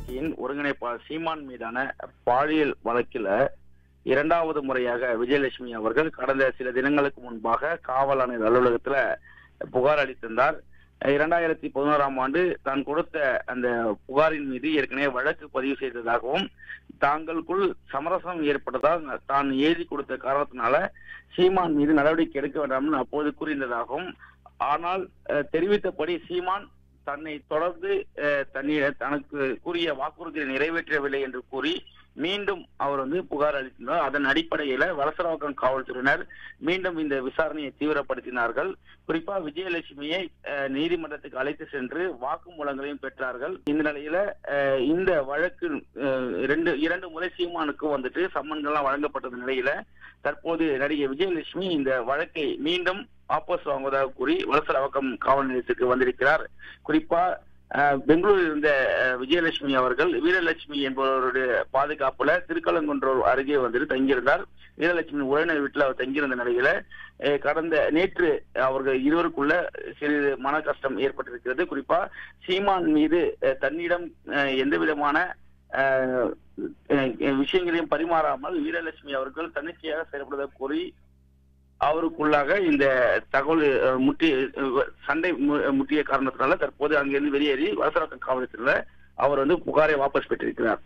கட்சியின் ஒருங்கிணைப்பாளர் சீமான் மீதான பாலியல் வழக்கில இரண்டாவது முறையாக விஜயலட்சுமி அவர்கள் கடந்த சில தினங்களுக்கு முன்பாக காவல் ஆணையர் அலுவலகத்துல புகார் அளித்திருந்தார் இரண்டாயிரத்தி பதினோராம் ஆண்டு தான் கொடுத்த அந்த புகாரின் மீது ஏற்கனவே வழக்கு பதிவு செய்ததாகவும் தாங்களுக்குள் சமரசம் ஏற்பட்டதால் தான் எழுதி கொடுத்த காரணத்தினால சீமான் மீது நடவடிக்கை எடுக்க வேண்டாம் என்று அப்போது கூறியிருந்ததாகவும் ஆனால் அஹ், தெரிவித்தபடி சீமான் தன்னை தொடர்ந்து அஹ், தன்னை தனக்கு கூறிய வாக்குறுதியை நிறைவேற்றவில்லை என்று கூறி மீண்டும் அவர் வந்து புகார் அளித்திருந்தார் அதன் அடிப்படையில வலசரவாக்கம் காவல்துறையினர் மீண்டும் இந்த விசாரணையை தீவிரப்படுத்தினார்கள் குறிப்பா விஜயலட்சுமியை அஹ், நீதிமன்றத்துக்கு அழைத்து சென்று வாக்குமூலங்களையும் பெற்றார்கள் இந்த நிலையில அஹ், இந்த வழக்கு அஹ், இரண்டு இரண்டு முறை சீமானுக்கு வந்துட்டு சம்மன்கள்லாம் வழங்கப்பட்டது நிலையில தற்போது நடிகை விஜயலட்சுமி இந்த வழக்கை மீண்டும் வாபஸ் வாங்குவதாக கூறி வலசரவாக்கம் காவல் நிலையத்துக்கு வந்திருக்கிறார் குறிப்பா அஹ், பெங்களூரில் இருந்த அஹ், விஜயலட்சுமி அவர்கள் வீரலட்சுமி என்பவருடைய பாதுகாப்புல திருக்கலங்குன்றூர் அருகே வந்துட்டு தங்கியிருந்தார் வீரலட்சுமி உறவினர் வீட்டில் அவர் தங்கியிருந்த நிலையில அஹ், கடந்த நேற்று அவர்கள் இருவருக்குள்ள சிறிது மன கஷ்டம் ஏற்பட்டிருக்கிறது குறிப்பா சீமான் மீது அஹ், தன்னிடம் அஹ், எந்த விதமான அஹ், அஹ், விஷயங்களையும் பரிமாறாமல் வீரலட்சுமி அவர்கள் தன்னிச்சையாக செயல்படுவதாக கூறி அவருக்குள்ளாக இந்த தகவல் அஹ், முட்டி அஹ், சண்டை மு- முட்டிய காரணத்தினால தற்போது அங்கிருந்து வெளியேறி வலசரக்கம் காவலத்தில் அவர் வந்து புகாரை வாபஸ் பெற்றிருக்கிறார்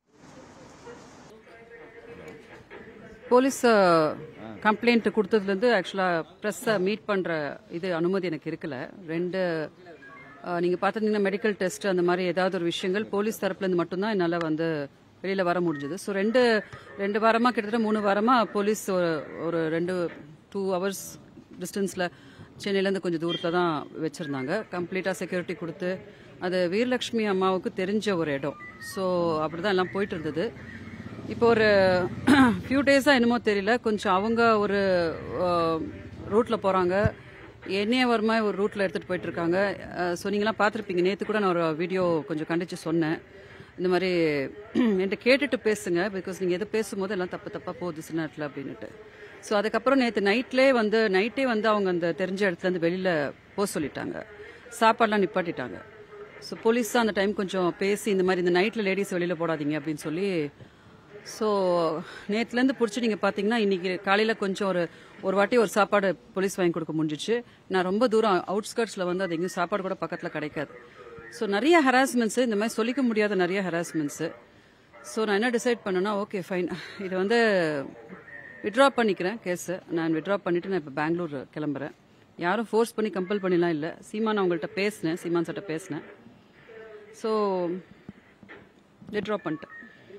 போலீஸ் கம்ப்ளைண்ட் கொடுத்ததுலேருந்து ஆக்சுவலாக ப்ரெஸ்ஸை மீட் பண்ணுற இது அனுமதி எனக்கு இருக்கல ரெண்டு நீங்கள் பார்த்துருந்தீங்கன்னா மெடிக்கல் டெஸ்ட் அந்த மாதிரி ஏதாவது ஒரு விஷயங்கள் போலீஸ் தரப்புலேருந்து மட்டும்தான் என்னால் வந்து வெளியில் வர முடிஞ்சது ஸோ ரெண்டு ரெண்டு வாரமாக கிட்டத்தட்ட மூணு வாரமாக போலீஸ் ஒரு ஒரு ரெண்டு டூ ஹவர்ஸ் டிஸ்டன்ஸில் சென்னையிலேருந்து கொஞ்சம் தூரத்தில் தான் வச்சுருந்தாங்க கம்ப்ளீட்டாக செக்யூரிட்டி கொடுத்து அது வீரலட்சுமி அம்மாவுக்கு தெரிஞ்ச ஒரு இடம் ஸோ அப்படி தான் எல்லாம் போயிட்டு இருந்தது இப்போ ஒரு ஃபியூ டேஸாக என்னமோ தெரியல கொஞ்சம் அவங்க ஒரு ரூட்டில் போகிறாங்க என்னைய வருமா ஒரு ரூட்டில் எடுத்துகிட்டு போயிட்டு இருக்காங்க ஸோ நீங்களாம் பார்த்துருப்பீங்க நேற்று கூட நான் ஒரு வீடியோ கொஞ்சம் கண்டிச்சு சொன்னேன் இந்த மாதிரி என்கிட்ட கேட்டுட்டு பேசுங்க பிகாஸ் நீங்கள் எது பேசும்போது எல்லாம் தப்பு தப்பாக போகுது சின்ன இடத்துல அப்படின்னுட்டு ஸோ அதுக்கப்புறம் நேற்று நைட்லேயே வந்து நைட்டே வந்து அவங்க அந்த தெரிஞ்ச இடத்துலேருந்து வெளியில் போக சொல்லிட்டாங்க சாப்பாடெலாம் நிப்பாட்டிட்டாங்க ஸோ போலீஸ் தான் அந்த டைம் கொஞ்சம் பேசி இந்த மாதிரி இந்த நைட்டில் லேடிஸ் வெளியில் போடாதீங்க அப்படின்னு சொல்லி ஸோ நேற்றுலேருந்து பிடிச்சி நீங்கள் பார்த்தீங்கன்னா இன்னைக்கு காலையில் கொஞ்சம் ஒரு ஒரு வாட்டி ஒரு சாப்பாடு போலீஸ் வாங்கி கொடுக்க முடிஞ்சிச்சு நான் ரொம்ப தூரம் அவுட்ஸ்கர்ட்ஸில் வந்து அது எங்கேயும் சாப்பாடு கூட பக்கத்தில் கிடைக்காது ஸோ நிறைய ஹராஸ்மெண்ட்ஸு இந்த மாதிரி சொல்லிக்க முடியாத நிறைய ஹராஸ்மெண்ட்ஸு ஸோ நான் என்ன டிசைட் பண்ணேன்னா ஓகே ஃபைன் இது வந்து விட்ரா பண்ணிக்கிறேன் கேஸு நான் விட்ரா பண்ணிவிட்டு நான் இப்போ பெங்களூர் கிளம்புறேன் யாரும் ஃபோர்ஸ் பண்ணி கம்பல் பண்ணிலாம் இல்லை சீமான் அவங்கள்ட்ட பேசினேன் சீமான் சட்ட பேசினேன் ஸோ விட்ரா பண்ணிட்டேன்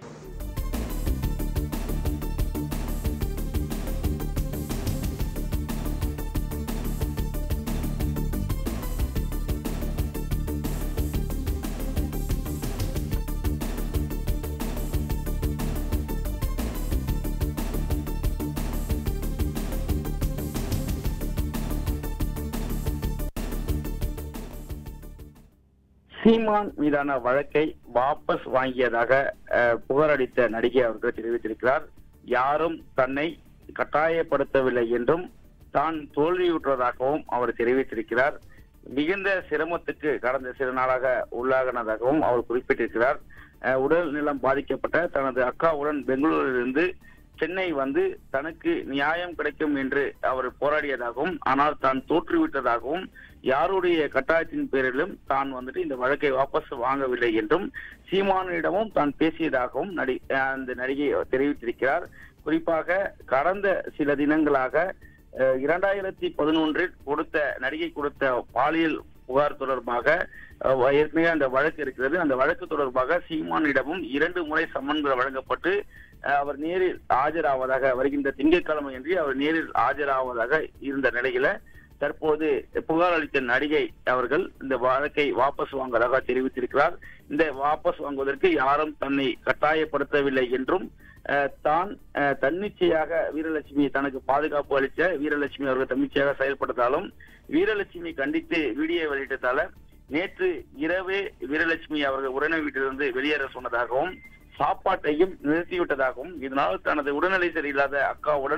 சீமான் மீதான வழக்கை வாபஸ் வாங்கியதாக அஹ், புகார் அளித்த நடிகை அவர்கள் தெரிவித்திருக்கிறார் யாரும் தன்னை கட்டாயப்படுத்தவில்லை என்றும் தான் தோல்வியுற்றதாகவும் அவர் தெரிவித்திருக்கிறார் மிகுந்த சிரமத்துக்கு கடந்த சில நாளாக உள்ளாகினதாகவும் அவர் குறிப்பிட்டிருக்கிறார் அஹ், உடல் நிலம் பாதிக்கப்பட்ட தனது அக்காவுடன் பெங்களூரிலிருந்து சென்னை வந்து தனக்கு நியாயம் கிடைக்கும் என்று அவர் போராடியதாகவும் ஆனால் தான் தோற்றுவிட்டதாகவும் யாருடைய கட்டாயத்தின் பேரிலும் தான் வந்துட்டு இந்த வழக்கை வாபஸ் வாங்கவில்லை என்றும் சீமானிடமும் தான் பேசியதாகவும் நடி அஹ் அந்த நடிகை தெரிவித்திருக்கிறார் குறிப்பாக கடந்த சில தினங்களாக அஹ், இரண்டாயிரத்தி பதினொன்றில் கொடுத்த நடிகை கொடுத்த பாலியல் புகார் தொடர்பாக அஹ், ஏற்கனவே அந்த வழக்கு இருக்கிறது அந்த வழக்கு தொடர்பாக சீமானிடமும் இரண்டு முறை சம்மன்கள் வழங்கப்பட்டு அஹ், அவர் நேரில் ஆஜராவதாக வருகின்ற திங்கட்கிழமை அன்றி அவர் நேரில் ஆஜராவதாக இருந்த நிலையில தற்போது புகார் அளித்த நடிகை அவர்கள் இந்த வழக்கை வாபஸ் வாங்குவதாக தெரிவித்திருக்கிறார் இந்த வாபஸ் வாங்குவதற்கு யாரும் தன்னை கட்டாயப்படுத்தவில்லை என்றும் அஹ், தான் அஹ், தன்னிச்சையாக வீரலட்சுமி தனக்கு பாதுகாப்பு அளித்த வீரலட்சுமி அவர்கள் தன்னிச்சையாக செயல்பட்டதாலும் வீரலட்சுமி கண்டித்து வீடியோ வெளியிட்டதால நேற்று இரவே வீரலட்சுமி அவர்கள் உறவினர் வீட்டிலிருந்து வெளியேற சொன்னதாகவும் சாப்பாட்டையும் நிறுத்திவிட்டதாகவும் இதனால் தனது உடல்நிலை சரியில்லாத அக்காவுடன்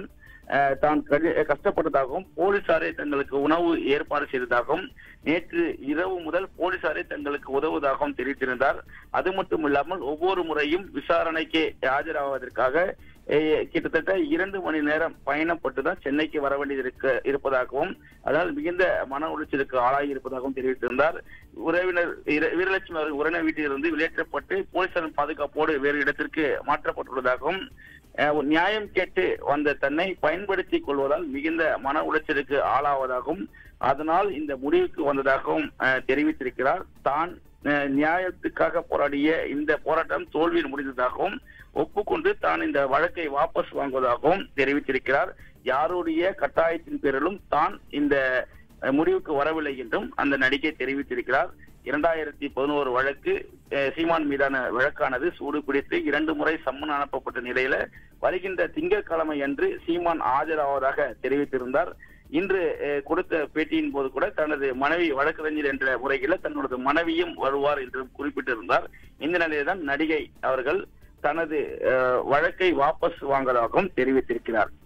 அஹ், தான் கடி- கஷ்டப்பட்டதாகவும் போலீசாரே தங்களுக்கு உணவு ஏற்பாடு செய்ததாகவும் நேற்று இரவு முதல் போலீசாரே தங்களுக்கு உதவுவதாகவும் தெரிவித்திருந்தார் அது மட்டும் இல்லாமல் ஒவ்வொரு முறையும் விசாரணைக்கு ஆஜராவதற்காக அஹ், கிட்டத்தட்ட இரண்டு மணி நேரம் பயணப்பட்டு தான் சென்னைக்கு வர வேண்டியது இருக்க இருப்பதாகவும் அதனால் மிகுந்த மன உளைச்சலுக்கு ஆளாகி இருப்பதாகவும் தெரிவித்திருந்தார் உறவினர் இர- வீரலட்சுமி அவர்கள் உறவினர் வீட்டிலிருந்து வெளியேற்றப்பட்டு போலீசாரின் பாதுகாப்போடு வேறு இடத்திற்கு மாற்றப்பட்டுள்ளதாகவும் அஹ், ஒரு நியாயம் கேட்டு வந்த தன்னை பயன்படுத்திக் கொள்வதால் மிகுந்த மன உளைச்சலுக்கு ஆளாவதாகவும் அதனால் இந்த முடிவுக்கு வந்ததாகவும் அஹ், தெரிவித்திருக்கிறார் தான் அஹ், நியாயத்துக்காக போராடிய இந்த போராட்டம் தோல்வியில் முடிந்ததாகவும் ஒப்புக்கொண்டு தான் இந்த வழக்கை வாபஸ் வாங்குவதாகவும் தெரிவித்திருக்கிறார் யாருடைய கட்டாயத்தின் பேரிலும் தான் இந்த அஹ், முடிவுக்கு வரவில்லை என்றும் அந்த நடிகை தெரிவித்திருக்கிறார் இரண்டாயிரத்தி பதினோரு வழக்கு அஹ், சீமான் மீதான வழக்கானது சூடு பிடித்து இரண்டு முறை சம்மன் அனுப்பப்பட்ட நிலையில வருகின்ற திங்கட்கிழமை அன்று சீமான் ஆஜராவதாக தெரிவித்திருந்தார் இன்று அஹ், கொடுத்த பேட்டியின் போது கூட தனது மனைவி வழக்கறிஞர் என்ற முறையில் தன்னோட மனைவியும் வருவார் என்று குறிப்பிட்டிருந்தார் இந்த நிலையில்தான் நடிகை அவர்கள் தனது அஹ், வழக்கை வாபஸ் வாங்குவதாகவும் தெரிவித்திருக்கிறார்